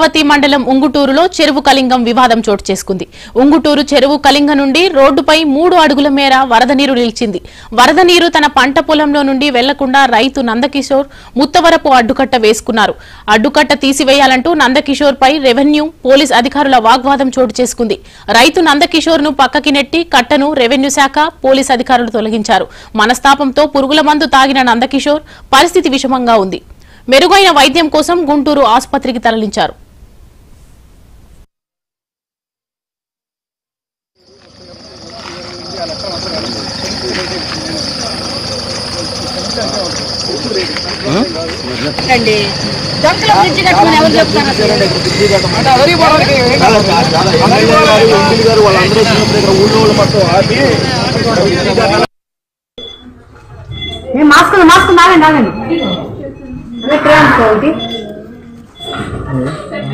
అమరావతి మండలం ఉంగుటూరులో చెరువు కళింగం వివాదం చోటు చేసుకుంది ఉంగుటూరు చెరువు కళింగ నుండి రోడ్డుపై మూడు అడుగుల మేర వరద నీరు నిలిచింది వరద నీరు తన పంట పొలంలో నుండి వెళ్లకుండా రైతు నందకిషోర్ ముత్తవరపు అడ్డుకట్ట వేసుకున్నారు అడ్డుకట్ట తీసివేయాలంటూ నందకిషోర్ పై రెవెన్యూ పోలీస్ అధికారుల వాగ్వాదం చోటు చేసుకుంది రైతు నందకిషోర్ ను పక్కకి నెట్టి కట్టను రెవెన్యూ శాఖ పోలీస్ అధికారులు తొలగించారు మనస్తాపంతో పురుగుల మందు తాగిన నందకిషోర్ పరిస్థితి విషమంగా ఉంది మెరుగైన వైద్యం కోసం గుంటూరు ఆసుపత్రికి తరలించారు అండి దొంగల బ్రిడ్జ్ కట్టమని ఎవరు చెప్తారు అసలు? ఏ మాస్క్ మాస్క్ నాగండి నాగండి అదే ట్రైన్ ఒకటి